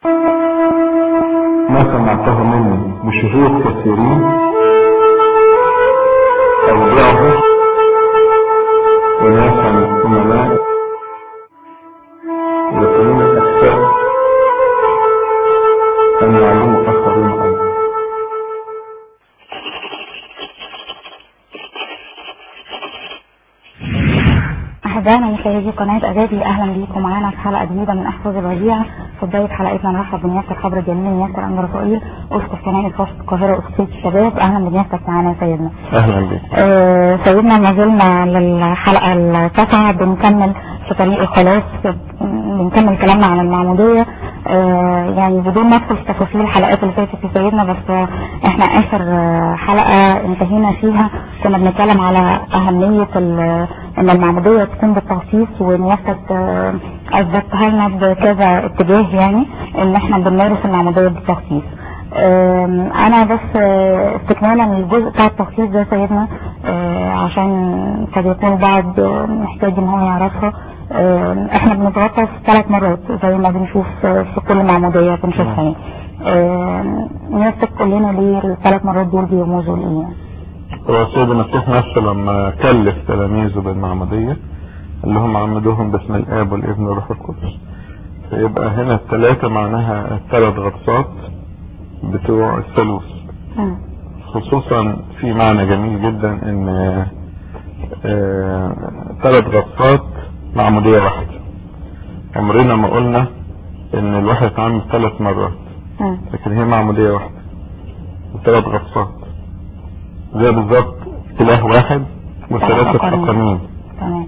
ما سمعته مني بشهود كثيرين أودعه وناسا أمناء يكونون أكثر أن يعلموا آخرين أيضا أحبائنا مشاهدي قناة أجابي أهلا بيكم معانا في حلقة جديدة من أحفظ الوديعة في بداية حلقتنا نرحب بنيافة الخبر الجميل نيافة أنور رفائيل أسقف كنائس وسط القاهرة أسقفية الشباب أهلا بنيافتك معانا يا سيدنا أهلا بك آه، سيدنا ما زلنا للحلقة التاسعة بنكمل في طريق الخلاص بنكمل كلامنا عن المعمودية آه، يعني بدون ما ندخل في تفاصيل الحلقات اللي فاتت في سيدنا بس آه، احنا اخر آه، حلقة انتهينا فيها كنا بنتكلم على اهمية ال- ان المعمودية تكون بالتخصيص ونيافتك آه، اثبتها لنا بكذا اتجاه يعني ان احنا بنمارس المعمودية بالتخصيص آم، انا بس آه، استكمالا للجزء بتاع التخصيص ده سيدنا آه، عشان قد يكون البعض آه، محتاج ان هو يعرفها آم، احنا بنتغطى في ثلاث مرات زي ما بنشوف آه، في كل معمودية بنشوفها يعني آم، نفسك تقول لنا ليه الثلاث مرات دول بيرمزوا لايه هو السيد المسيح نفسه لما كلف تلاميذه بالمعمودية اللي هم عمدوهم باسم الآب والابن والروح القدس فيبقى هنا الثلاثة معناها الثلاث غطسات بتوع الثالوث مم. خصوصا في معنى جميل جدا ان آه، ثلاث غطسات معمودية واحدة عمرنا ما قلنا ان الواحد يتعمد ثلاث مرات مم. لكن هي معمودية واحدة وثلاث غطسات زي بالظبط اله واحد وثلاثة أقانيم. أقانيم تمام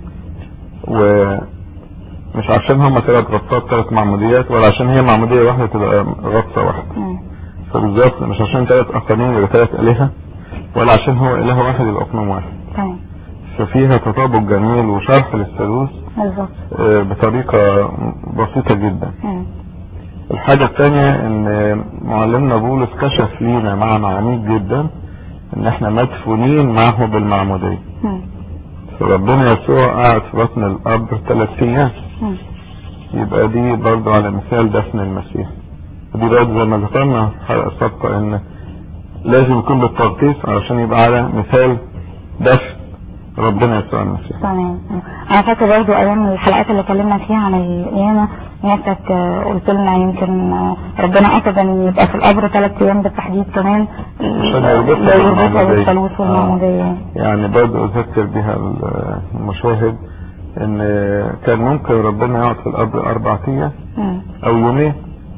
ومش عشان هما ثلاث غطسات ثلاث معموديات ولا عشان هي معمودية واحدة تبقى غطسة واحدة مم. فبالظبط مش عشان ثلاث أقانيم يبقى ثلاث آلهة ولا عشان هو إله واحد يبقى أقنوم واحد تمام ففيها تطابق جميل وشرح للثالوث بالظبط آه، بطريقة بسيطة جدا مم. الحاجة الثانية ان معلمنا بولس كشف لينا معنى عميق جدا ان احنا مدفونين معه بالمعمودية مم. فربنا يسوع قاعد في بطن الاب ثلاث ايام مم. يبقى دي برضو على مثال دفن المسيح ودي برضو زي ما ذكرنا في الحلقة السابقة ان لازم يكون بالترخيص علشان يبقى على مثال دفن ربنا يسوع المسيح تمام انا فاكر برضو ايام الحلقات اللي اتكلمنا فيها عن القيامه نفسك آه، قلت لنا يمكن آه، ربنا اكد ان يبقى في القبر ثلاث ايام بالتحديد كمان عشان يربطها لا يربطها بالمعمودية. بالثالوث والمعموديه يعني برضه اذكر بها المشاهد ان كان ممكن ربنا يقعد في الارض اربع ايام مم. او يومين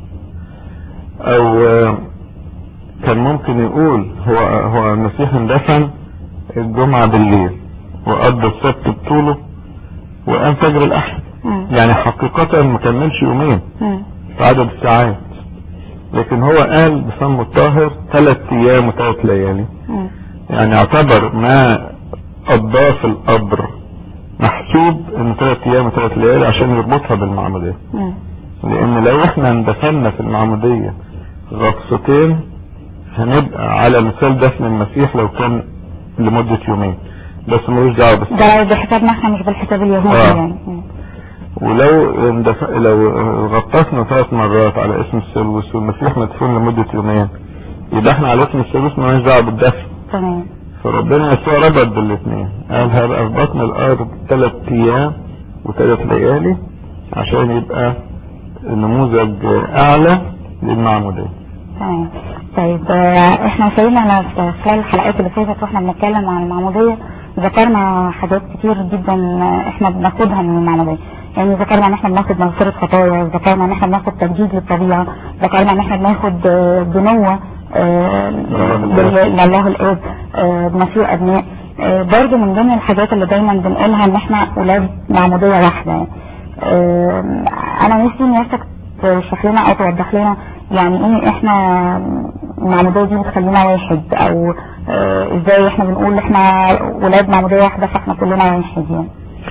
او كان ممكن يقول هو هو المسيح اندفن الجمعة بالليل وقضى السبت بطوله وقام فجر الاحد مم. يعني حقيقة ما كملش يومين مم. في عدد الساعات لكن هو قال بفمه الطاهر ثلاث ايام وثلاث ليالي مم. يعني اعتبر ما قضاه في القبر محسوب انه ثلاث ايام وثلاث ليالي عشان يربطها بالمعمودية مم. لان لو احنا اندفنا في المعمودية غطستين هنبقى على مثال دفن المسيح لو كان لمدة يومين بس ملوش دعوة بس ده لو بحسابنا احنا مش بالحساب اليهودي آه. يعني مم. ولو اندف... لو غطسنا ثلاث مرات على اسم الثالوث والمسيح مدفون لمدة يومين يبقى احنا على اسم الثالوث مالناش دعوة بالدفن تمام فربنا يسوع ربط بالاثنين قال هبقى في بطن الارض ثلاث ايام وثلاث ليالي عشان يبقى نموذج اعلى للمعمودية تمام طيب آه، احنا سيدنا انا في خلال الحلقات اللي فاتت واحنا بنتكلم عن المعمودية ذكرنا حاجات كتير جدا آه، احنا بناخدها من المعمودية يعني ذكرنا ان احنا بناخد مغفرة خطايا ذكرنا ان احنا بناخد تجديد للطبيعة ذكرنا ان احنا بناخد آه، بنوة آه، بال- لله الاب آه، بنصير ابناء آه، برضو من ضمن الحاجات اللي دايما بنقولها ان احنا اولاد معمودية واحدة يعني. آه، انا نفسي نفسك تشرح لنا او توضح لنا يعني ايه احنا المعمودية دي بتخلينا واحد او آه، ازاي احنا بنقول احنا ولاد معمودية واحدة فاحنا كلنا واحد يعني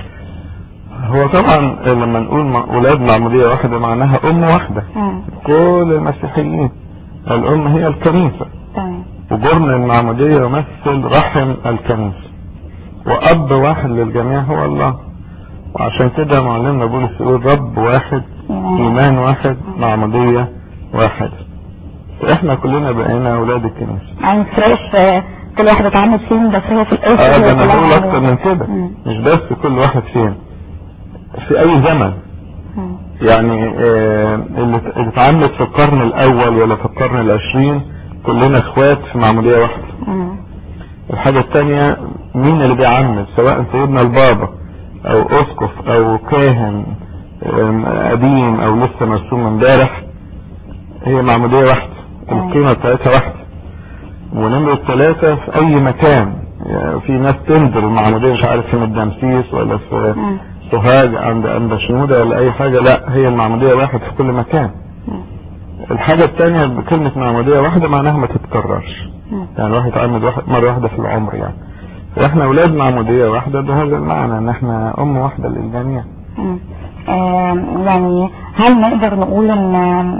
هو طبعا لما نقول مع- ولاد معمودية واحدة معناها ام واحدة مم. كل المسيحيين الام هي الكنيسة تمام وجرن المعمودية يمثل رحم الكنيسة واب واحد للجميع هو الله وعشان كده معلمنا بولس يقول رب واحد إيمان. ايمان واحد معمودية واحد احنا كلنا بقينا اولاد الكنيسة يعني مفرقش آه، كل واحد اتعمد فين بس هو في الاخر اه ده هو انا كلها بقول عمل. اكتر من كده مم. مش بس كل واحد فين في اي زمن مم. يعني آه، اللي اللي اتعمد في القرن الاول ولا في القرن العشرين كلنا اخوات في معمودية واحدة مم. الحاجة التانية مين اللي بيعمد سواء سيدنا البابا او اسقف او كاهن آم، قديم او لسه مرسوم امبارح هي معمودية واحدة القيمة بتاعتها واحدة ونمرة ثلاثة في اي مكان يعني في ناس تنزل المعمودية مش عارف في الدمسيس ولا في مم. سوهاج عند عند شنودة ولا اي حاجة لا هي المعمودية واحد في كل مكان مم. الحاجة التانية بكلمة معمودية واحدة معناها ما تتكررش مم. يعني الواحد يتعمد واحد مرة واحدة في العمر يعني فاحنا اولاد معمودية واحدة بهذا المعنى ان احنا ام واحدة للجميع مم. آم، يعني هل نقدر نقول ان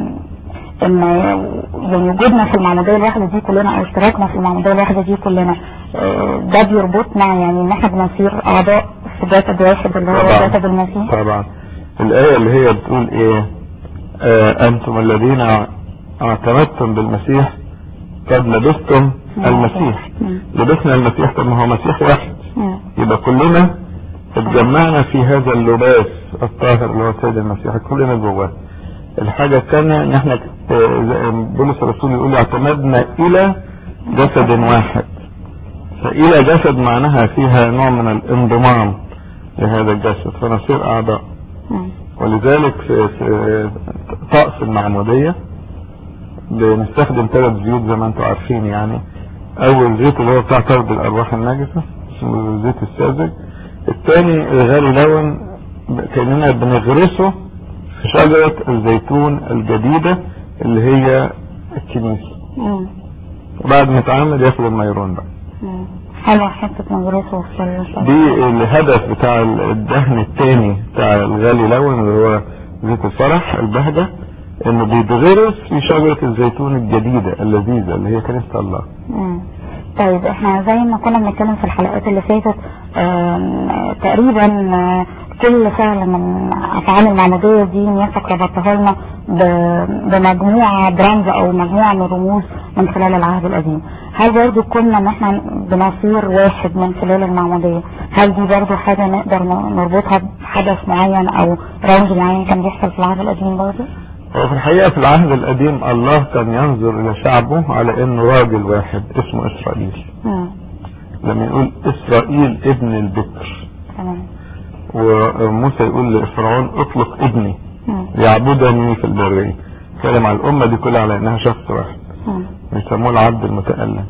ان يعني وجودنا في المعمودية الواحدة دي كلنا او اشتراكنا في المعمودية الواحدة دي كلنا آه، ده بيربطنا يعني ان احنا بنصير اعضاء في جسد واحد اللي هو طبعاً. جسد المسيح طبعا الآية اللي هي بتقول ايه آه انتم الذين اعتمدتم بالمسيح قد لبستم المسيح مم. لبسنا المسيح طب ما هو مسيح واحد مم. يبقى كلنا اتجمعنا في هذا اللباس الطاهر اللي هو سيد المسيح كلنا جواه الحاجة الثانية ان احنا آه، زي بولس الرسول يقول اعتمدنا الى جسد واحد فالى جسد معناها فيها نوع من الانضمام لهذا الجسد فنصير اعضاء مم. ولذلك في, في طقس المعمودية بنستخدم ثلاث زيوت زي ما انتم عارفين يعني اول زيت اللي هو بتاع طرد الارواح النجسة اسمه الزيت الساذج الثاني الغالي لون كأننا بنغرسه في شجرة الزيتون الجديدة اللي هي الكنيسة مم. وبعد ما يتعمد ياخد الميرون بقى مم. حلوة حتة نغرسه في الشجرة. دي الهدف بتاع الدهن الثاني بتاع الغالي لون اللي هو زيت الفرح البهجة انه بيتغرس في شجرة الزيتون الجديدة اللذيذة اللي هي كنيسة الله مم. طيب احنا زي ما كنا بنتكلم في الحلقات اللي فاتت آم، تقريبا آه، كل فعل من افعال المعمودية دي نيسك ربطها لنا ب- بمجموعة برمز او مجموعة من رموز من خلال العهد القديم هل برضو كنا ان احنا بنصير واحد من خلال المعمودية هل دي برضو حاجة نقدر ن- نربطها بحدث معين او رمز معين كان بيحصل في العهد القديم برضو هو في الحقيقة في العهد القديم الله كان ينظر إلى شعبه على إنه راجل واحد اسمه إسرائيل مم. لما يقول إسرائيل ابن البكر تمام وموسى يقول لفرعون اطلق ابني مم. يعبدني في البرية كلم على الأمة دي كلها على إنها شخص واحد مم. بيسموه العبد المتألم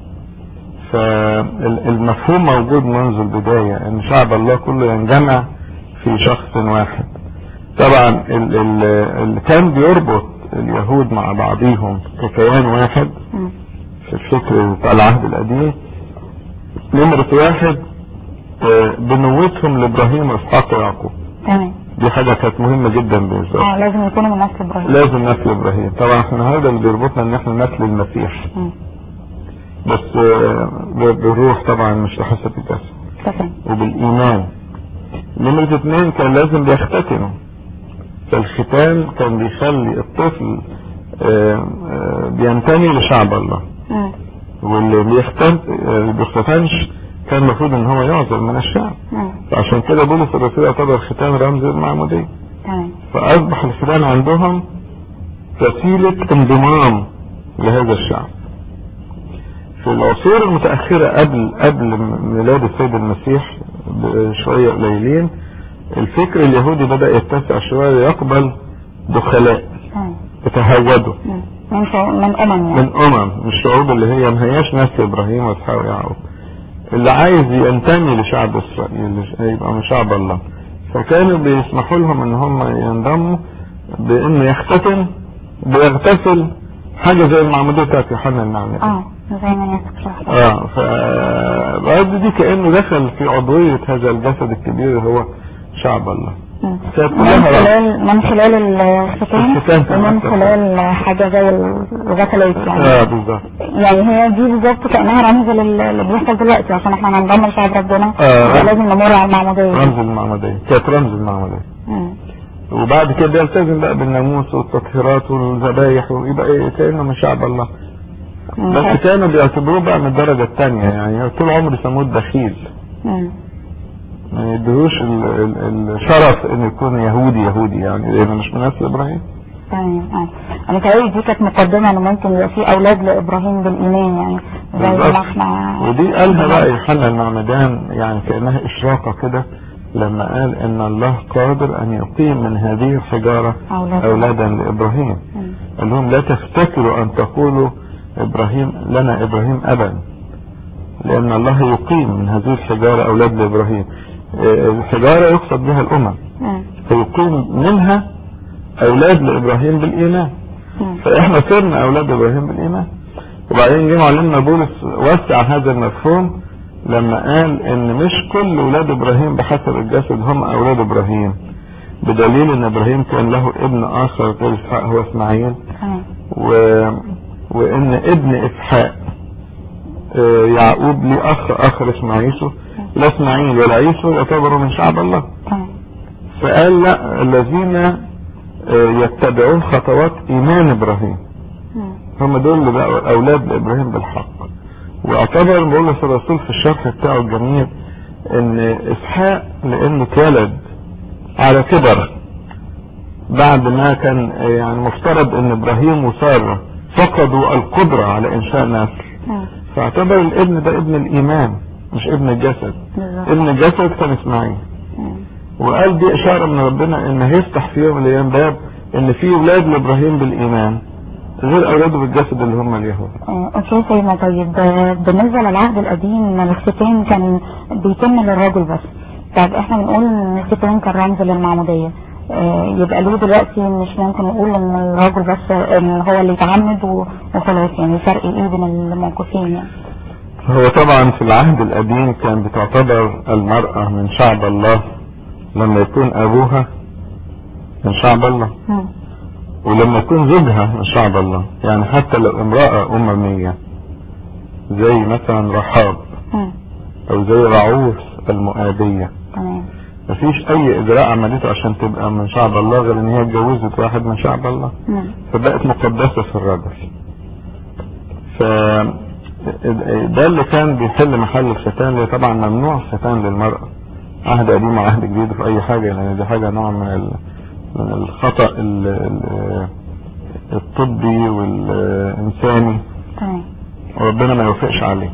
فالمفهوم موجود منذ البداية ان شعب الله كله ينجمع في شخص واحد طبعا ال- ال- اللي كان بيربط اليهود مع بعضيهم ككيان واحد مم. في الفكر بتاع العهد القديم نمرة واحد آه، بنوتهم لابراهيم واسحاق ويعقوب تمام دي حاجة كانت مهمة جدا بالنسبة لهم. اه لازم يكونوا من نسل ابراهيم لازم نسل ابراهيم طبعا احنا النهارده اللي بيربطنا ان احنا نسل المسيح مم. بس آه، بالروح طبعا مش بحسب الجسد تمام وبالإيمان نمرة اتنين كان لازم بيختتنوا فالختان كان بيخلي الطفل آه، آه، بينتمي لشعب الله مم. واللي بيختن آه، اللي بيختتنش كان المفروض ان هو يعزل من الشعب مم. فعشان كده بولس الرسول يعتبر الختان رمز المعمودية تمام فأصبح الختان عندهم وسيلة انضمام لهذا الشعب في العصور المتأخرة قبل قبل ميلاد السيد المسيح بشوية قليلين الفكر اليهودي بدأ يتسع شوية يقبل دخلاء تمام يتهودوا مم. من شو... من امم يعني من أمم من الشعوب اللي هي ما هياش نسل إبراهيم وإسحاق ويعقوب اللي عايز ينتمي لشعب إسرائيل يبقى من شعب الله فكانوا بيسمحوا لهم ان هم ينضموا بانه يختتن بيغتسل حاجة زي المعمودية بتاعت يوحنا المعمدان اه زي ما ياسك شرحت اه فبعد دي كأنه دخل في عضوية هذا الجسد الكبير اللي هو شعب الله مم. كانت من كلها خلال من خلال الختان الختان كمان. ومن خلال حاجة زي الغسلات يعني اه بالظبط يعني هي دي بالظبط كأنها رمز لل- اللي بيحصل دلوقتي عشان احنا ننضم لشعب ربنا آه. يبقى لازم نمر على المعمودية رمز المعمودية كانت رمز المعمودية مم. وبعد كده يلتزم بقى بالناموس والتطهيرات والذبايح ويبقى ايه كانه من شعب الله مم. بس كانوا بيعتبروه بقى من الدرجه الثانيه يعني طول عمره يسموه الدخيل مم. ما يدروش ال- ال- الشرف ان يكون يهودي يهودي يعني لانه مش من نسل ابراهيم تمام اه انا متهيألي دي كانت مقدمة انه ممكن يبقى في اولاد لابراهيم بالايمان يعني زي ما بالظبط. احنا ودي قالها بقى يوحنا المعمدان يعني كانها اشراقه كده لما قال ان الله قادر ان يقيم من هذه الحجاره أولاد. اولادا لابراهيم مم. قال لهم لا تفتكروا ان تقولوا ابراهيم لنا ابراهيم ابا لان الله يقيم من هذه الحجاره اولاد لابراهيم آه، الحجاره يقصد بها الامم مم. فيقيم منها اولاد لابراهيم بالايمان مم. فاحنا صرنا اولاد ابراهيم بالايمان وبعدين جه معلمنا بولس وسع هذا المفهوم لما قال ان مش كل اولاد ابراهيم بحسب الجسد هم اولاد ابراهيم بدليل ان ابراهيم كان له ابن اخر غير اسحاق هو اسماعيل تمام و... وان ابن اسحاق آه، يعقوب ليه اخ اخر اسمه عيسو لا اسماعيل ولا عيسو يعتبروا من شعب الله تمام فقال لا الذين آه، يتبعون خطوات ايمان ابراهيم مم. هم دول اللي بقوا اولاد لابراهيم بالحق واعتبر بولس الرسول في الشرح بتاعه الجميل ان اسحاق لانه اتولد على كبر بعد ما كان آه، يعني مفترض ان ابراهيم وساره فقدوا القدره على انشاء نسل مم. فاعتبر الابن ده ابن الايمان مش ابن الجسد بالظبط. ابن الجسد كان اسماعيل مم. وقال دي اشاره من ربنا ان هيفتح في يوم من الايام باب ان في اولاد لابراهيم بالايمان غير اولاده بالجسد اللي هم اليهود آه، اوكي سيدنا طيب آه، بالنسبة للعهد القديم الختان كان بيتم للراجل بس طب احنا بنقول ان الختان كان رمز للمعمودية آه، يبقى ليه دلوقتي مش ممكن نقول ان الراجل بس ان هو اللي يتعمد و- وخلاص يعني فرق ايه بين الموقفين يعني هو طبعا في العهد القديم كان بتعتبر المرأة من شعب الله لما يكون ابوها من شعب الله مم. ولما يكون زوجها من شعب الله يعني حتى لو امرأة اممية زي مثلا رحاب مم. او زي رعوس المؤابية تمام مفيش اي اجراء عملته عشان تبقى من شعب الله غير ان هي اتجوزت واحد من شعب الله مم. فبقت مقدسة في الرجل ف ده اللي كان بيحل محل الختان اللي طبعا ممنوع الختان للمرأة عهد قديم وعهد جديد في اي حاجة لان دي حاجة نوع من ال... من الخطأ ال... ال... الطبي والانساني تمام وربنا ما يوافقش عليه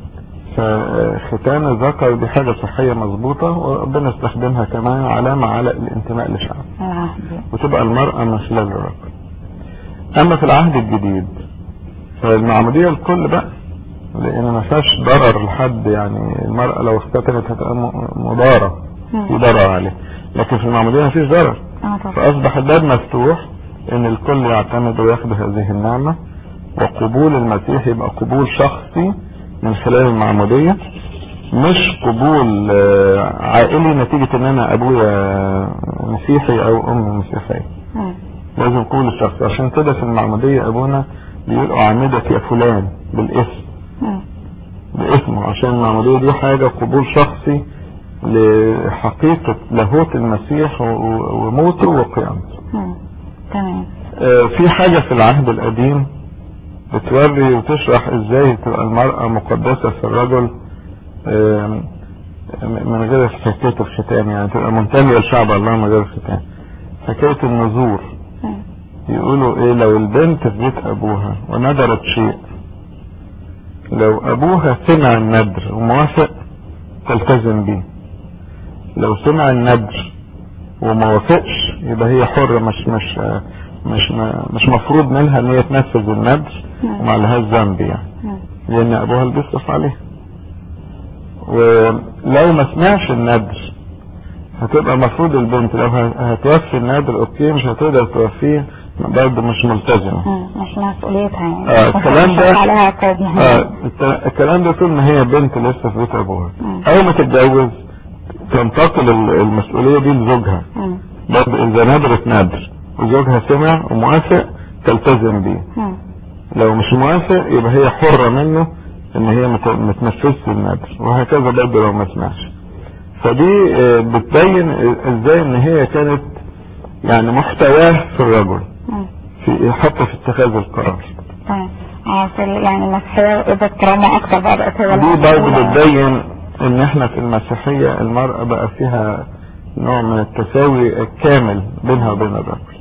فختان الذكر دي حاجة صحية مظبوطة وربنا استخدمها كمان علامة على الانتماء لشعب العهد وتبقى المرأة من خلال الرجل أما في العهد الجديد فالمعمودية الكل بقى لأن ما فيهاش ضرر لحد يعني المرأة لو اختتنت هتبقى م- مضارة في ضرر عليه لكن في المعمودية ما فيش ضرر اه طبعا فأصبح الباب مفتوح إن الكل يعتمد وياخد هذه النعمة وقبول المسيح يبقى قبول شخصي من خلال المعمودية مش قبول آه، عائلي نتيجة ان انا ابويا مسيحي او امي مسيحية مم. لازم قبول الشخص عشان كده في المعمودية ابونا بيقول اعمدك يا فلان بالاسم مم. باسمه عشان المعمودية دي حاجة قبول شخصي لحقيقة لاهوت المسيح و- و- وموته وقيامته مم. تمام آه، في حاجة في العهد القديم بتوري وتشرح ازاي تبقى المرأة مقدسة في الرجل آم، من غير حكاية الختان يعني تبقى منتمية لشعب الله من غير ختان حكاية النذور مم. يقولوا ايه لو البنت في بيت ابوها ونذرت شيء لو ابوها سمع الندر وموافق تلتزم بيه لو سمع الندر وما وافقش يبقى هي حرة مش مش مش مش مفروض منها ان هي تنفذ الندر وما لهاش ذنب يعني مم. لان ابوها اللي بيصرف عليها ولو ما سمعش الندر هتبقى المفروض البنت لو ه- هتوفي النادر اوكي مش هتقدر توفيه برضه مش ملتزمة مم. مش مسؤوليتها يعني آه، الكلام ده- مش عليها عقاب يعني اه الت- الكلام ده طول ما هي بنت لسه في بيت ابوها مم. اول ما تتجوز تنتقل ال- المسؤولية دي لزوجها مم. برضه اذا ندرت ندر وزوجها سمع وموافق تلتزم بيه مم. لو مش موافق يبقى هي حرة منه ان هي مت- ما تنفذش الندر وهكذا برضه لو ما سمعش فدي آه، بتبين ازاي ان هي كانت يعني محتواه في الرجل مم. في حتى في اتخاذ القرار تمام اه في ال- يعني المسيحية إذا كرامة أكتر بقى بقت هي دي برضه المسؤولة. بتبين ان احنا في المسيحية المرأة بقى فيها نوع من التساوي الكامل بينها وبين الرجل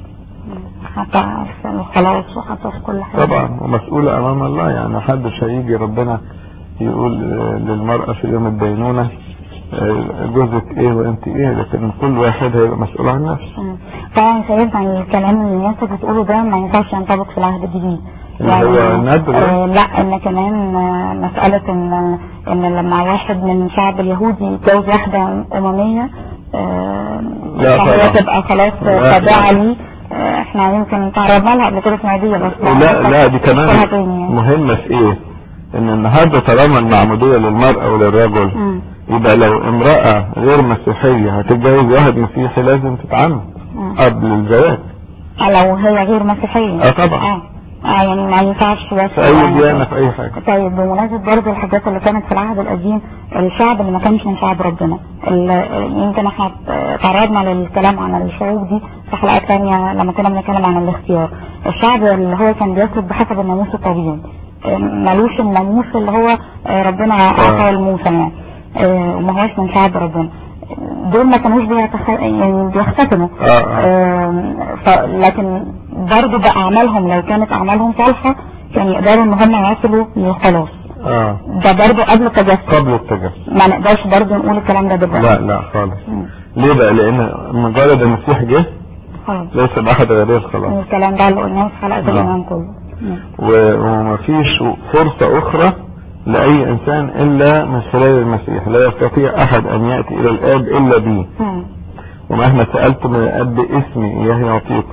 حتى في الخلاص وحتى في كل حاجة طبعا ومسؤولة امام الله يعني محدش هيجي ربنا يقول آه، للمرأة في يوم الدينونة آه، جوزك ايه وانت ايه لكن كل واحد هيبقى مسؤول عن نفسه مم. طبعا سيدنا الكلام اللي انت بتقوله ده ما ينفعش ينطبق في العهد الجديد اللي هو الندر. آه لا ان كمان آه مسألة ان ان لما واحد من الشعب اليهودي يتجوز واحدة اممية آه لا فهي طبعا. تبقى خلاص لا خاضعة طبعا. ليه آه احنا يمكن تعرضنا لها قبل كده في نادية بس لا لا دي نذكرها كمان تاني يعني. مهمة في ايه ان النهاردة طالما المعمودية للمرأة وللرجل مم. يبقى لو امرأة غير مسيحية هتتجوز واحد مسيحي لازم تتعمد مم. قبل الزواج لو هي غير مسيحية اه طبعا اه آه، يعني ما ينفعش بس في اي يعني- ديانة في اي حاجة طيب بمناسبة برضه الحاجات اللي كانت في العهد القديم الشعب اللي ما كانش من شعب ربنا ال- يمكن احنا تعرضنا للكلام عن الشعوب دي في حلقات تانية لما كنا بنتكلم عن الاختيار الشعب اللي هو كان بيسلك بحسب الناموس الطبيعي آه، ملوش الناموس اللي هو آه، ربنا اعطاه لموسى يعني آه، وما هوش من شعب ربنا دول ما كانوش بيتخ... يعني بيختتموا آه، آه. آم، ف... لكن برضه بأعمالهم لو كانت أعمالهم صالحة كان يقدروا إن هم يصلوا للخلاص اه ده برضه قبل التجسد قبل التجسد ما نقدرش برضه نقول الكلام ده دلوقتي لا لا خالص مم. ليه بقى لان مجرد المسيح جه خلاص ليس باحد غيره خلاص الكلام ده اللي قلناه في حلقة نعم. الإيمان كله مم. و- ومفيش فرصة أخرى لأي إنسان إلا من خلال المسيح لا يستطيع أحد أن يأتي إلى الآب إلا به مم. ومهما سألتم من الآب باسمي إياه يعطيكم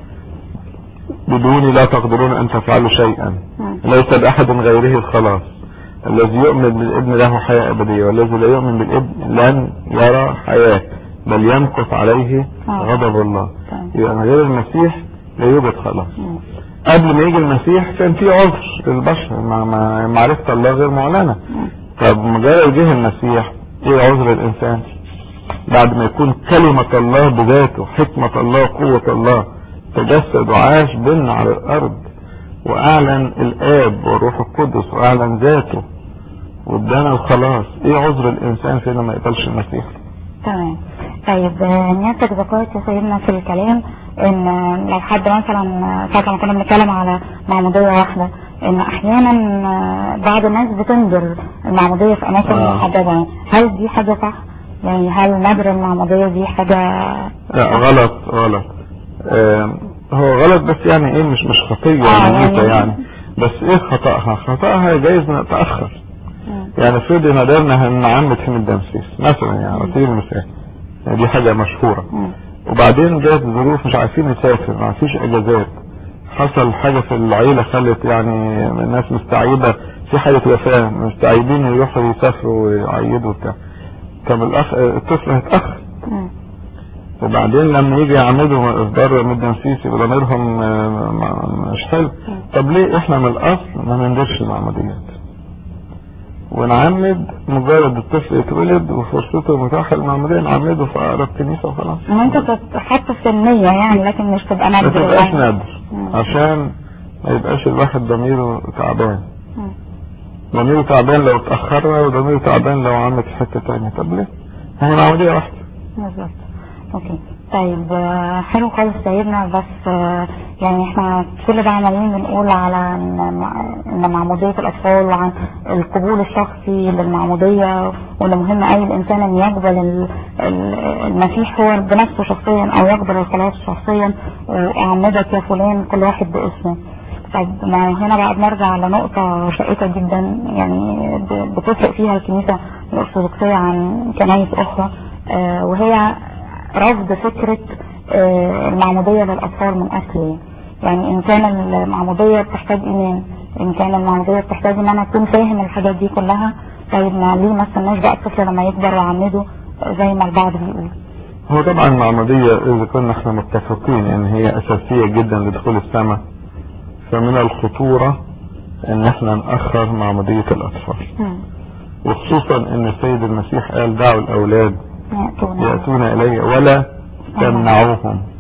بدوني لا تقدرون أن تفعلوا شيئا مم. ليس بأحد غيره الخلاص الذي يؤمن بالابن له حياة أبدية والذي لا يؤمن بالابن لن يرى حياة بل يمكث عليه آه. غضب الله تمام. يبقى من غير المسيح لا يوجد خلاص مم. قبل ما يجي المسيح كان في عذر للبشر مع مع- معرفة الله غير معلنة مم. طب مجرد جه المسيح ايه عذر الانسان بعد ما يكون كلمة الله بذاته حكمة الله قوة الله تجسد وعاش بينا على الارض واعلن الاب والروح القدس واعلن ذاته وادانا الخلاص ايه عذر الانسان في انه ما يقبلش المسيح تمام طيب آه، نيتك ذكرت يا سيدنا في الكلام ان آه، لو حد مثلا آه، ساعة ما كنا بنتكلم على معمودية واحدة ان احيانا آه، بعض الناس بتنذر المعمودية في اماكن آه. محددة هل دي حاجة صح؟ يعني هل نذر المعمودية دي حاجة لا غلط غلط آه هو غلط بس يعني ايه مش مش خطية آه، مميتة يعني- يعني بس ايه خطأها خطأها جايز نتأخر مم. يعني افرض نادرنا ان عمة حمد دمسيس مثلا يعني على سبيل المثال يعني دي حاجة مشهورة مم. وبعدين جات ظروف مش عارفين نسافر ما فيش اجازات حصل حاجة في العيلة خلت يعني الناس مستعيدة في حالة وفاة مستعيدين يروحوا يسافروا ويعيدوا بتاع طب الأخ الطفل هيتأخر مم. وبعدين لما يجي يعمدوا بره من الدمسيس يبقى ضميرهم آه، ما- مش حلو طب ليه احنا من الاصل ما نندرش المعموديات ونعمد مجرد الطفل يتولد وفرصته متاحة المعمودية نعمده في اقرب كنيسة وخلاص ان انت تتحط في النية يعني لكن مش تبقى ما نذر تبقاش يعني. نادر مم. عشان ما يبقاش الواحد ضميره تعبان مم. ضميره تعبان لو اتأخرنا وضميره تعبان لو عملت في حتة تانية طب ليه؟ ما هي معمودية واحدة بالظبط اوكي طيب آه، حلو خالص سيدنا بس آه، يعني احنا كل ده عمالين بنقول على ان مع- إن معمودية الاطفال وعن القبول الشخصي للمعمودية وان مهم اي الانسان ان يقبل ال- ال- المسيح هو بنفسه شخصيا او يقبل الخلاص شخصيا واعمدك يا فلان كل واحد باسمه طب ما هنا بقى بنرجع لنقطة شائكة جدا يعني ب- بتفرق فيها الكنيسة الأرثوذكسية عن كنايس أخرى آه، وهي رفض فكرة آه، المعمودية للأطفال من أصله يعني إن كان المعمودية بتحتاج إيمان إن كان المعمودية بتحتاج إن أنا أكون فاهم الحاجات دي كلها طيب ما ليه ما استناش بقى الطفل لما يكبر وأعمده زي ما البعض بيقول هو طبعا المعمودية إذا كنا احنا متفقين إن هي أساسية جدا لدخول السماء فمن الخطورة إن احنا نأخر معمودية الأطفال مم. وخصوصا إن السيد المسيح قال دعوا الأولاد يأتونا يأتون إلي ولا تمنعوهم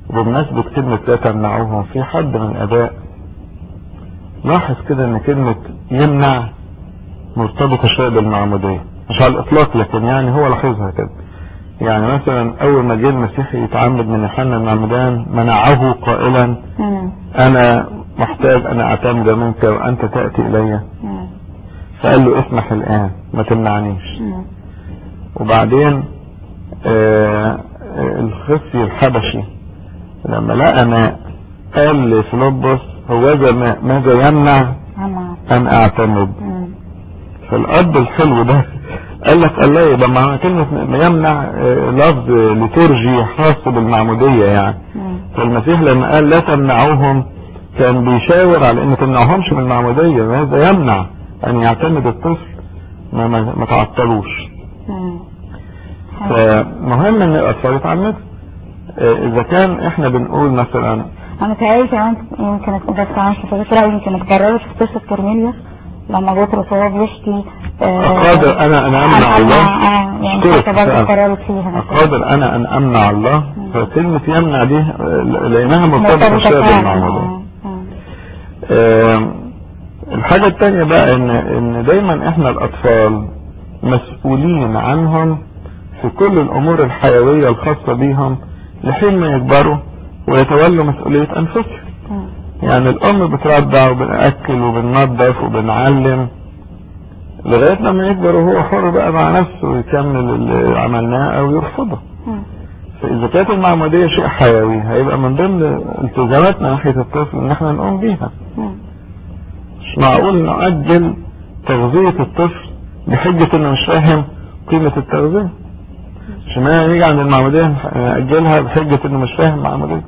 وبمناسبة كلمة لا تمنعوهم في حد من الآباء لاحظ كده ان كلمة يمنع مرتبطة شوية بالمعمودية مش على الإطلاق لكن يعني هو لاحظها كده يعني مثلا أول ما جه المسيح يتعمد من يوحنا المعمدان منعه قائلا مم. أنا محتاج أن أعتمد منك وأنت تأتي إلي مم. فقال له اسمح الآن ما تمنعنيش مم. وبعدين آه آه، الخصي الحبشي لما لقى ماء قال لفيلبس هو ماء ماذا يمنع أما أن أعتمد مم. فالأب الحلو ده قال لك الله يبقى معنى كلمة م- يمنع آه، لفظ لترجي خاص بالمعمودية يعني مم. فالمسيح لما قال لا تمنعوهم كان بيشاور على ان تمنعهمش من المعمودية ماذا يمنع ان يعتمد الطفل ما, ما, ما تعطلوش مم. فمهم ان الاطفال يتعمدوا آه، اذا كان احنا بنقول مثلا انا متهيألي كمان يمكن بس انا مش متذكرة لا يمكن اتكررت في قصة كورنيليوس لما بطرس وهو بيشتي آه، أقادر أنا أن أمنع الله آه، يعني أشكرك حتى برضه فعلا. اتكررت فيها مثلا. أقادر أنا أن أمنع الله فكلمة يمنع دي آه، لأنها مرتبطة مرتبطة شوية فعلا. بالمعمودية آه، آه. آم، الحاجة التانية بقى ان ان دايما احنا الاطفال مسؤولين عنهم في كل الامور الحيوية الخاصة بيهم لحين ما يكبروا ويتولوا مسؤولية انفسهم مم. يعني الام بترضع وبنأكل وبننظف وبنعلم لغاية لما يكبر وهو حر بقى مع نفسه ويكمل اللي عملناه او يرفضه مم. فاذا كانت المعمودية شيء حيوي هيبقى من ضمن التزاماتنا ناحية الطفل ان احنا نقوم بيها مم. مش معقول نؤجل تغذية الطفل بحجة انه مش فاهم قيمة التغذية مش معنى نيجي عند المعمودية نأجلها بحجة انه مش فاهم معمودية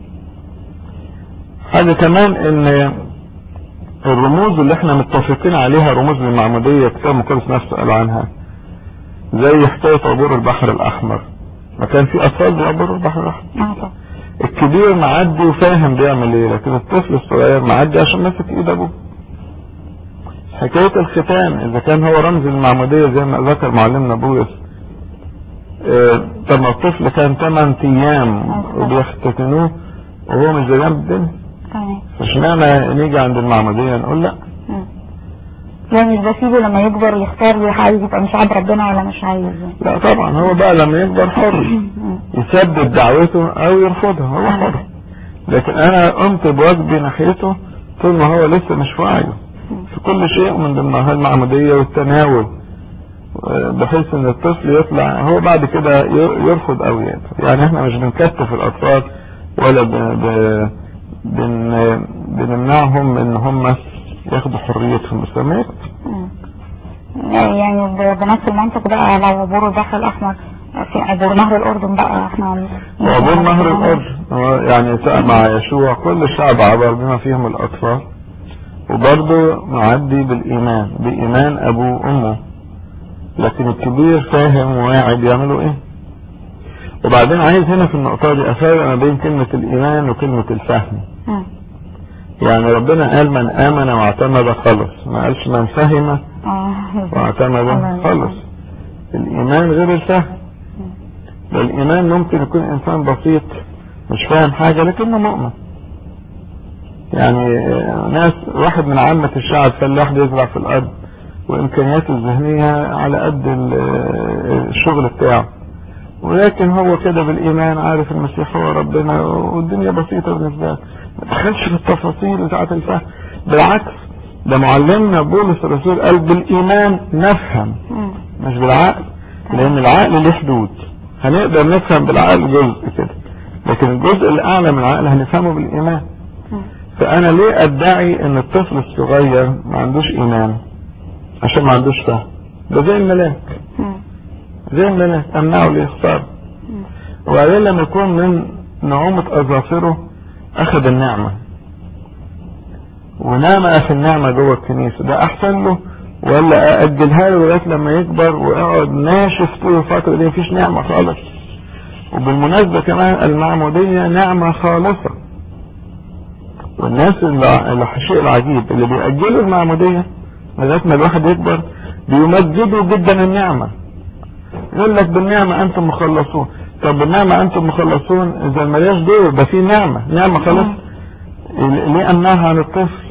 حاجة كمان ان الرموز اللي احنا متفقين عليها رموز للمعمودية كتاب مقدس نفسه قال عنها زي حكاية عبور البحر الأحمر ما كان في أطفال بيعبروا البحر الأحمر آه، طبعا. الكبير معدي وفاهم بيعمل ايه لكن الطفل الصغير معدي عشان ماسك ايد ابوه حكاية الختان اذا كان هو رمز المعمودية زي ما ذكر معلمنا بولس اه طب ما الطفل كان 8 ايام وبيختتنوه وهو مش زي جنب الدنيا تمام فاشمعنى نيجي عند المعمودية نقول لا مم. يعني مش بسيبه لما يكبر يختار لي عايز يبقى مش عايز ربنا ولا مش عايز لا طبعا هو بقى لما يكبر حر مم. يسدد دعوته او يرفضها هو حر لكن انا قمت بواجبي ناحيته طول ما هو لسه مش في وعيه في كل شيء من ضمنها المعمودية والتناول آه، بحيث ان الطفل يطلع هو بعد كده ي- يرفض او يقبل يعني احنا مش بنكتف الاطفال ولا ب... ب... بن... بنمنعهم ان هم ياخدوا حريتهم بس لما يكبر. مم. يعني ب- بنفس المنطق بقى لو عبور البحر الأحمر في عبور نهر الأردن بقى احنا وعبور نهر الأرض هو يعني ساء مع يشوع كل الشعب عبر بما فيهم الأطفال وبرضه معدي بالإيمان بإيمان أبوه وأمه لكن الكبير فاهم وواعي بيعملوا إيه وبعدين عايز هنا في النقطة دي أفرق ما بين كلمة الإيمان وكلمة الفهم مم. يعني ربنا قال من آمن واعتمد خلص ما قالش من فهم اه واعتمد خلص الإيمان غير الفهم ده الإيمان ممكن يكون إنسان بسيط مش فاهم حاجة لكنه مؤمن يعني آه، ناس واحد من عامة الشعب فلاح بيزرع في الأرض وإمكانياته الذهنية على قد ال- آه، الشغل بتاعه ولكن هو كده بالإيمان عارف المسيح هو ربنا والدنيا بسيطة بالنسبة له ما دخلش في التفاصيل بتاعة الفهم بالعكس ده معلمنا بولس الرسول قال بالإيمان نفهم مم. مش بالعقل لان العقل له حدود هنقدر نفهم بالعقل جزء كده لكن الجزء الاعلى من العقل هنفهمه بالايمان مم. فانا ليه ادعي ان الطفل الصغير ما عندوش ايمان عشان ما عندوش فهم ده زي الملاك مم. زي الملاك امنعه ليختار مم. وبعدين لما يكون من نعومة اظافره اخذ النعمة ونام في النعمة جوه الكنيسة ده احسن له ولا اجلها له لغاية لما يكبر ويقعد ناشف طول الفترة دي مفيش نعمة خالص وبالمناسبة كمان المعمودية نعمة خالصة والناس اللي اللي الشيء العجيب اللي بيأجلوا المعمودية لغاية ما الواحد يكبر بيمجدوا جدا النعمة يقول لك بالنعمة انتم مخلصون طب بالنعمة انتم مخلصون اذا ملياش دور ده في نعمة نعمة خلاص ليه امنعها عن الطفل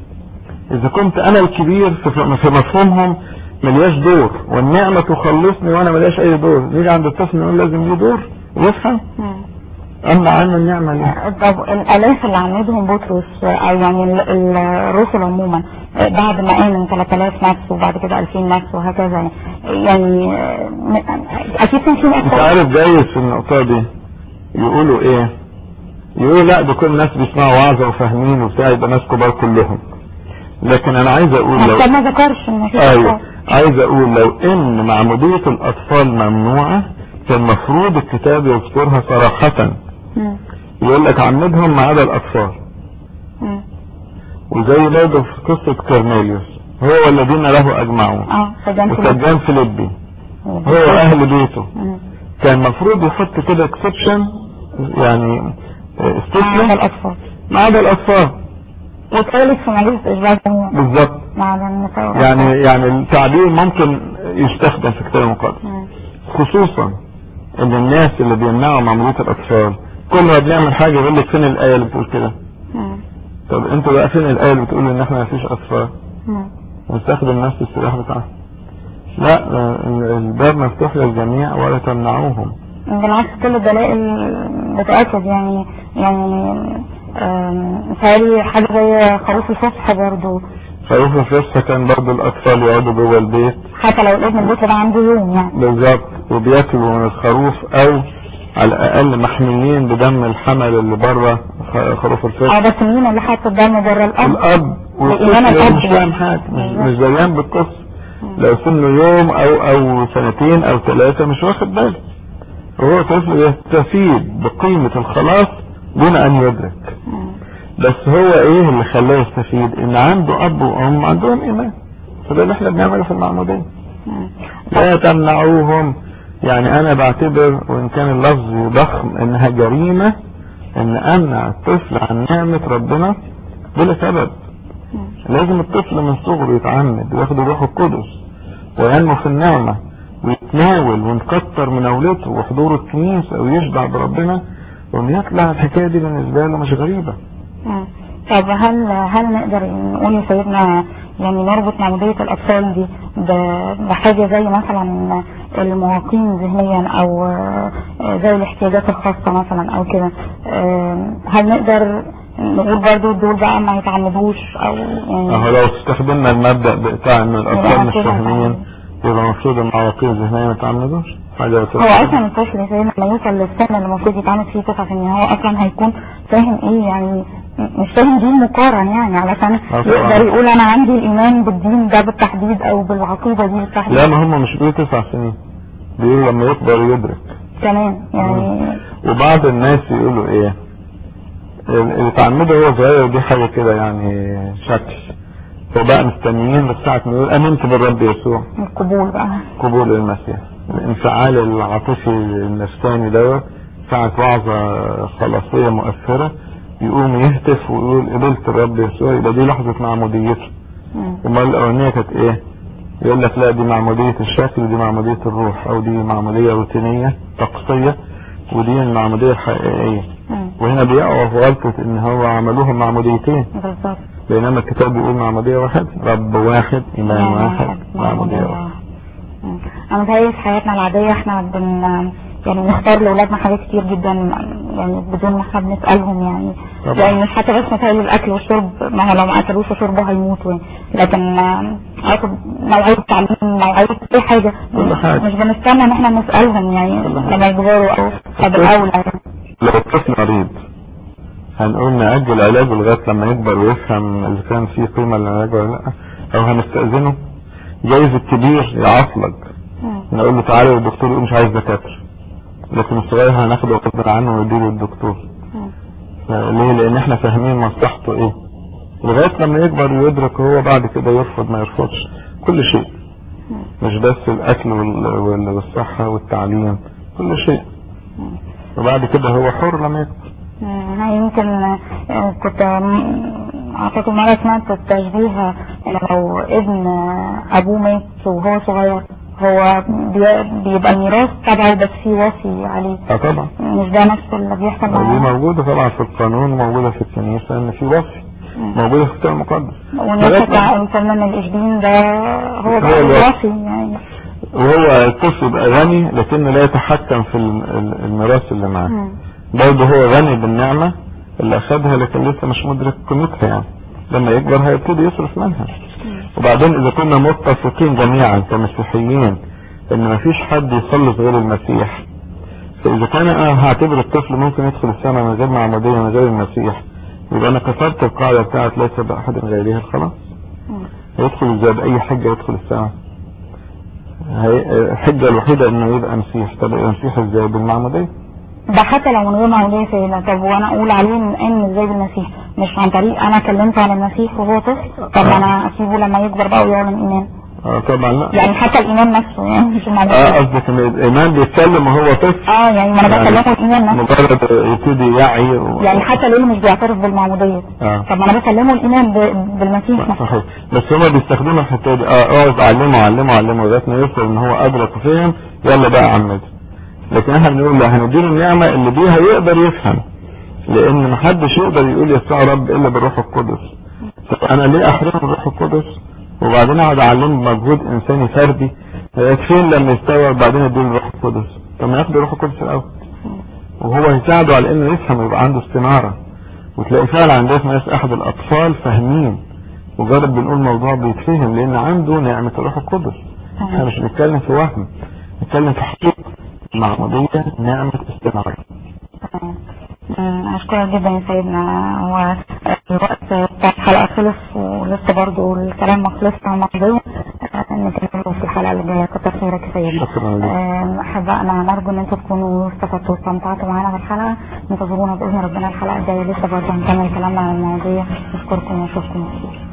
اذا كنت انا الكبير في في مفهومهم ملياش دور والنعمة تخلصني وانا ملياش اي دور نيجي عند الطفل نقول لازم ليه دور ويفهم مم. امنع عنه النعمة ليه طب الالاف اللي عمدهم بطرس او يعني ال- ال- الرسل عموما بعد ما امن 3000 نفس وبعد كده 2000 نفس وهكذا يعني م- اكيد كان في انت ناس عارف جايز في النقطة دي يقولوا ايه يقولوا لا ده كل الناس بيسمعوا وعظة وفاهمين وبتاع يبقى ناس كبار كلهم لكن انا عايز اقول لو طب ما ذكرش ان في ايوه أطفال. عايز اقول لو ان معمودية الاطفال ممنوعة كان المفروض الكتاب يذكرها صراحة مم. يقول لك عمدهم ما عدا الاطفال مم. وزي برضه في قصة كورنيليوس هو والذين له اجمعون اه فجان في وسجان فيليبي هو واهل بيته مم. كان المفروض يحط كده اكسبشن يعني مع استثناء الاطفال ما عدا الاطفال واتقالت في مجلس اشباع الجميع بالظبط مع النساء يعني يعني التعبير ممكن يستخدم في الكتاب المقدس مم. خصوصا ان الناس اللي بيمنعوا معمودية الاطفال كل ما بنعمل حاجة يقول لك فين الاية اللي بتقول كده مم. طب انتوا بقى فين الاية اللي بتقول ان احنا ما فيش اطفال مم. ونستخدم نفس السلاح بتاعهم لا ال- الباب مفتوح للجميع ولا تمنعوهم بالعكس كل الدلائل بتأكد يعني يعني آم، متهيألي حاجة زي خروف الفصح برضه خروف الفصحى كان برضه الاطفال يقعدوا جوه البيت حتى لو الابن البيت ده عنده يوم يعني بالظبط وبياكلوا من الخروف او على الاقل محميين بدم الحمل اللي بره خ- خروف اه الفصح بس مين اللي حاطط الدم بره الاب الاب بإيمان والطفل الأب مش فاهم حاجه مش أيوة. مش دريان بالقصه لو سنه يوم او او سنتين او ثلاثه مش واخد باله وهو طفل يستفيد بقيمه الخلاص دون ان يدرك مم. بس هو ايه اللي خلاه يستفيد ان عنده اب وام عندهم ايمان فده اللي احنا بنعمله في المعموديه مم. لا تمنعوهم يعني انا بعتبر وان كان اللفظ ضخم انها جريمة ان امنع الطفل عن نعمة ربنا بلا سبب مم. لازم الطفل من صغره يتعمد وياخد الروح القدس وينمو في النعمة ويتناول ونكتر من اولته وحضور الكنيسة ويشبع بربنا ويطلع الحكاية دي بالنسبة له مش غريبة مم. طب هل هل نقدر نقول يا سيدنا يعني نربط معمودية الأطفال دي ب- بحاجة زي مثلا المعاقين ذهنيا أو آه، زي الاحتياجات الخاصة مثلا أو كده آه، هل نقدر نقول برضو دول بقى ما يتعمدوش أو اهو يعني لو استخدمنا المبدأ بتاع ان الاطفال يبقى مش كده فاهمين فاهم. يبقى المفروض المعاقين الذهنية ما يتعمدوش حاجة هو اصلا الطفل يا سيدنا لما يوصل للسن اللي المفروض يتعامل فيه تسع سنين هو اصلا هيكون فاهم ايه يعني م- مش فاهم دين مقارن يعني علشان طبعا. يقدر يقول انا عندي الايمان بالدين ده بالتحديد او بالعقيده دي بالتحديد لا ما هم مش بيقولوا تسع سنين بيقولوا لما يكبر يدرك كمان يعني وبعض الناس يقولوا ايه اللي اتعمده وهو صغير دي حاجة كده يعني شكل فبقى مستنيين لساعة ما يقول امنت بالرب يسوع القبول بقى قبول المسيح الانفعال العاطفي النفساني دوت ساعة وعظة خلاصية مؤثرة يقوم يهتف ويقول قبلت الرب يسوع يبقى دي لحظة معموديته مم. امال الاولانية كانت ايه يقول لك لا دي معمودية الشكل ودي معمودية الروح او دي معمودية روتينية طقسية ودي المعمودية الحقيقية مم. وهنا بيقعوا في غلطة ان هو عملوهم معموديتين بالظبط بينما الكتاب بيقول معمودية واحد رب واحد ايمان واحد معمودية واحد مم. انا متهيألي في حياتنا العادية احنا بن يعني بنختار لاولادنا حاجات كتير جدا يعني بدون ما احنا بنسألهم يعني طبعا. يعني مش حتى بس متهيألي الاكل والشرب ما هو لو ما اكلوش وشربوا هيموتوا يعني. لكن آه، عارف نوعية التعليم نوعية اي حاجة كل حاجة. مش بنستنى ان احنا نسألهم يعني كل حاجة. لما يكبروا او طب الاول يعني. لو الطفل مريض هنقول نأجل علاجه لغاية لما يكبر ويفهم إذا كان في قيمة للعلاج ولا لأ أو هنستأذنه جايز الكبير يعصلك مم. نقول له تعالى للدكتور يقول مش عايز دكاترة لكن الصغير هناخده غصب عنه ونديله الدكتور مم. ليه؟ لأن احنا فاهمين مصلحته إيه لغاية لما يكبر ويدرك هو بعد كده يرفض ما يرفضش كل شيء مش بس الأكل وال- وال- والصحة والتعليم كل شيء وبعد كده هو حر لما يكبر مم. أنا يمكن آه، كنت آم، اعتقد مرة سمعت التشبيه ان لو ابن آه، ابوه مات وهو صغير هو بي- بيبقى الميراث تبعه بس في وصي عليه اه طبعا مش ده نفس اللي بيحصل دي معاه موجودة طبعا في القانون وموجودة في الكنيسة ان في وصي موجودة في الكتاب المقدس ونفس الفنان الإشبين ده هو هو بقى الوصي. الوصي يعني وهو الطفل يبقى غني لكنه لا يتحكم في الم- ال- الميراث اللي معاه مم. برضه هو غني بالنعمة اللي أخدها لكن لسه مش مدرك قيمتها يعني لما يكبر هيبتدي يصرف منها وبعدين إذا كنا متفقين جميعا كمسيحيين إن مفيش حد يخلص غير المسيح فإذا كان أنا هعتبر الطفل ممكن يدخل السماء من غير معمودية من غير المسيح يبقى أنا كسرت القاعدة بتاعت ليس بأحد غيره خلاص مم. هيدخل ازاي بأي حجة يدخل السماء هي- الحجة الوحيدة انه يبقى مسيح طب يبقى مسيح ازاي بالمعمودية ده حتى لو من غير معمودية سيدنا طب وانا اقول عليه ان ان ازاي بالمسيح مش عن طريق انا كلمته عن المسيح وهو طفل طب ما انا اسيبه لما يكبر بقى ويعلن ايمان اه طبعا لا يعني حتى الايمان نفسه يعني مش اه المعمودية قصدك ان الايمان بيتكلم وهو طفل اه يعني ما انا يعني بكلمه الايمان نفسه مجرد يبتدي يعي و... يعني حتى ليه مش بيعترف بالمعمودية اه طب ما انا بكلمه الايمان ب- بالمسيح نفسه صحيح بس هما بيستخدموا الحته دي اه اقعد علمه علمه علمه لغايه ما يوصل ان هو ادرك وفهم يلا بقى عمد لكن احنا بنقول لا هنديله النعمه اللي بيها يقدر يفهم لان محدش يقدر يقول يسوع رب الا بالروح القدس طب انا ليه احرمه بالروح القدس وبعدين اقعد اعلمه بمجهود انساني فردي يكفين لما يستوعب بعدين اديله الروح القدس طب ما ياخد الروح القدس الاول وهو يساعده على انه يفهم ويبقى عنده استناره وتلاقي فعلا عندنا في ناس احد الاطفال فاهمين مجرد بنقول موضوع بيتفهم لان عنده نعمة الروح القدس احنا مش بنتكلم في وهم بنتكلم في حقيقة معمودية نعمة استنارة أمم، أشكرك جدا يا سيدنا هو الوقت بتاع الحلقة خلص ولسه برضو الكلام ما خلصش عن الموضوع آه، نكمله في الحلقة اللي جاية كتر خيرك يا سيدنا شكرا لك. آه، أحبائنا نرجو إن أنتم تكونوا استفدتوا واستمتعتوا معانا في الحلقة انتظرونا بإذن ربنا الحلقة الجاية لسه برضو هنكمل كلامنا عن المواضيع نشكركم ونشوفكم كتير